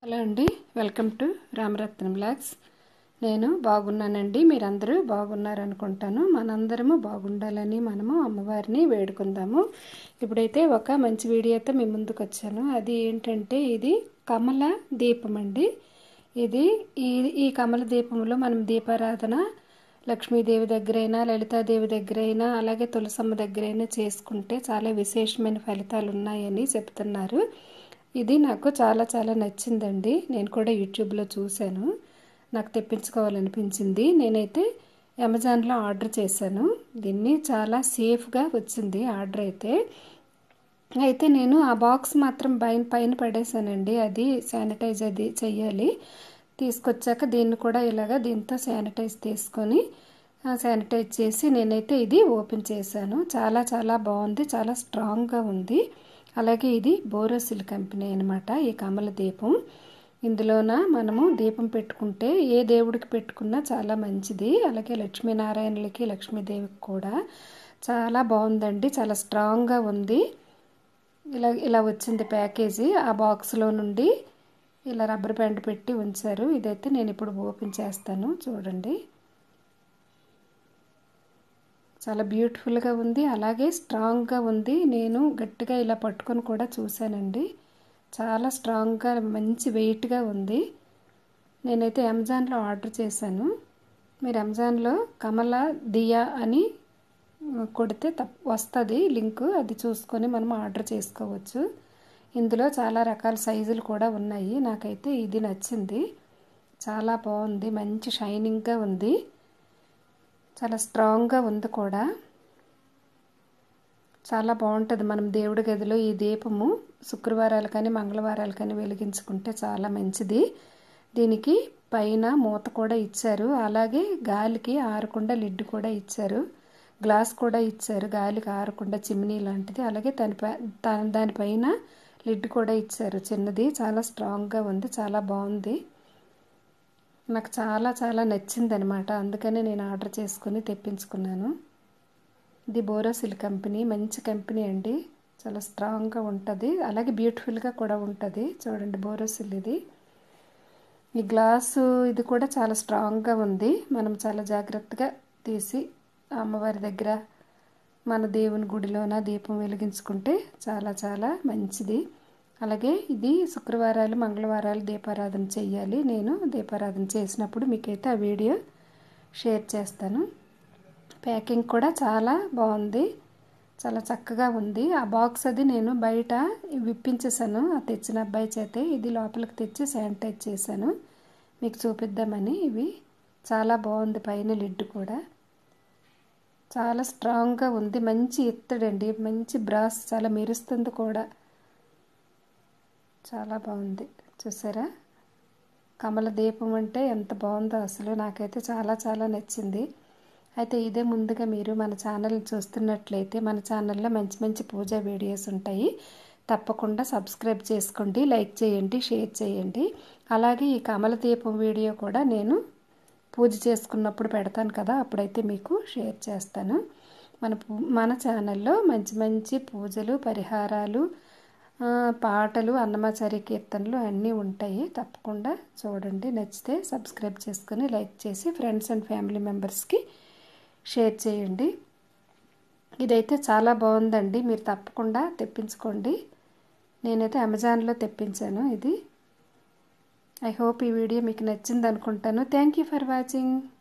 hello అండి welcome to Ramaratnam blogs నేను బాగున్నానండి మీరందరూ బాగున్నారనుకుంటాను మనందరము బాగుండాలని మనము అమ్మవారిని వేడుకుందాము ఇప్పుడైతే ఒక మంచి వీడియోతో మీ ముందుకు వచ్చాను అది ఏంటంటే ఇది కమల దీపం అండి ఇది ఈ ఈ కమల దీపంలో మనం దీపారాధన లక్ష్మీదేవి దగ్గరైనా లలితాదేవి దగ్గరైనా అలాగే తులసమ్మ దగ్గరైనా చేసుకుంటే చాలా విశేషమైన ఫలితాలు ఉన్నాయని చెప్తున్నారు ఇది నాకు చాలా చాలా నచ్చిందండి నేను కూడా యూట్యూబ్లో చూశాను నాకు తెప్పించుకోవాలనిపించింది నేనైతే అమెజాన్లో ఆర్డర్ చేశాను దీన్ని చాలా సేఫ్గా వచ్చింది ఆర్డర్ అయితే అయితే నేను ఆ బాక్స్ మాత్రం పైన పైన పడేశానండి అది శానిటైజ్ అది చెయ్యాలి తీసుకొచ్చాక దీన్ని కూడా ఇలాగా దీంతో శానిటైజ్ తీసుకొని శానిటైజ్ చేసి నేనైతే ఇది ఓపెన్ చేశాను చాలా చాలా బాగుంది చాలా స్ట్రాంగ్గా ఉంది అలాగే ఇది బోరోసిల్ కంపెనీ అనమాట ఈ కమల దీపం ఇందులోన మనము దీపం పెట్టుకుంటే ఏ దేవుడికి పెట్టుకున్నా చాలా మంచిది అలాగే లక్ష్మీనారాయణలకి లక్ష్మీదేవికి కూడా చాలా బాగుందండి చాలా స్ట్రాంగ్గా ఉంది ఇలా ఇలా వచ్చింది ప్యాకేజీ ఆ బాక్స్లో నుండి ఇలా రబ్బర్ బ్యాండ్ పెట్టి ఉంచారు ఇదైతే నేను ఇప్పుడు ఓపెన్ చేస్తాను చూడండి చాలా బ్యూటిఫుల్గా ఉంది అలాగే స్ట్రాంగ్గా ఉంది నేను గట్టిగా ఇలా పట్టుకొని కూడా చూశానండి చాలా స్ట్రాంగ్గా మంచి వెయిట్గా ఉంది నేనైతే అమెజాన్లో ఆర్డర్ చేశాను మీరు అమెజాన్లో కమల దియా అని కొడితే తప్ వస్తుంది లింకు అది చూసుకొని మనం ఆర్డర్ చేసుకోవచ్చు ఇందులో చాలా రకాల సైజులు కూడా ఉన్నాయి నాకైతే ఇది నచ్చింది చాలా బాగుంది మంచి షైనింగ్గా ఉంది చాలా స్ట్రాంగ్గా ఉంది కూడా చాలా బాగుంటుంది మనం దేవుడి గదిలో ఈ దీపము శుక్రవారాలు కానీ మంగళవారాలు కానీ వెలిగించుకుంటే చాలా మంచిది దీనికి పైన మూత కూడా ఇచ్చారు అలాగే గాలికి ఆరకుండా లిడ్ కూడా ఇచ్చారు గ్లాస్ కూడా ఇచ్చారు గాలికి ఆరకుండా చిమ్నీ లాంటిది అలాగే దానిపై దానిపైన లిడ్ కూడా ఇచ్చారు చిన్నది చాలా స్ట్రాంగ్గా ఉంది చాలా బాగుంది నాకు చాలా చాలా నచ్చింది అనమాట అందుకనే నేను ఆర్డర్ చేసుకుని తెప్పించుకున్నాను ఇది బోరోసిల్ కంపెనీ మంచి కంపెనీ అండి చాలా స్ట్రాంగ్గా ఉంటుంది అలాగే బ్యూటిఫుల్గా కూడా ఉంటుంది చూడండి బోరోసిల్ ఇది ఈ గ్లాసు ఇది కూడా చాలా స్ట్రాంగ్గా ఉంది మనం చాలా జాగ్రత్తగా తీసి అమ్మవారి దగ్గర మన దేవుని గుడిలోన దీపం వెలిగించుకుంటే చాలా చాలా మంచిది అలాగే ఇది శుక్రవారాలు మంగళవారాలు దీపారాధన చెయ్యాలి నేను దీపారాధన చేసినప్పుడు మీకైతే ఆ వీడియో షేర్ చేస్తాను ప్యాకింగ్ కూడా చాలా బాగుంది చాలా చక్కగా ఉంది ఆ బాక్స్ అది నేను బయట విప్పించేసాను ఆ తెచ్చిన అబ్బాయి చేతే ఇది లోపలికి తెచ్చి శానిటైజ్ చేశాను మీకు చూపిద్దామని ఇవి చాలా బాగుంది పైన లిడ్ కూడా చాలా స్ట్రాంగ్గా ఉంది మంచి ఎత్తడండి మంచి బ్రాస్ చాలా మెరుస్తుంది కూడా చాలా బాగుంది చూసారా కమల దీపం అంటే ఎంత బాగుందో అసలు నాకైతే చాలా చాలా నచ్చింది అయితే ఇదే ముందుగా మీరు మన ఛానల్ చూస్తున్నట్లయితే మన ఛానల్లో మంచి మంచి పూజా వీడియోస్ ఉంటాయి తప్పకుండా సబ్స్క్రైబ్ చేసుకోండి లైక్ చేయండి షేర్ చేయండి అలాగే ఈ కమల దీపం వీడియో కూడా నేను పూజ చేసుకున్నప్పుడు పెడతాను కదా అప్పుడైతే మీకు షేర్ చేస్తాను మన మన ఛానల్లో మంచి మంచి పూజలు పరిహారాలు పాటలు అన్నమాచారి కీర్తనలు అన్నీ ఉంటాయి తప్పకుండా చూడండి నచ్చితే సబ్స్క్రైబ్ చేసుకొని లైక్ చేసి ఫ్రెండ్స్ అండ్ ఫ్యామిలీ మెంబర్స్కి షేర్ చేయండి ఇదైతే చాలా బాగుందండి మీరు తప్పకుండా తెప్పించుకోండి నేనైతే అమెజాన్లో తెప్పించాను ఇది ఐ హోప్ ఈ వీడియో మీకు నచ్చింది అనుకుంటాను థ్యాంక్ యూ ఫర్ వాచింగ్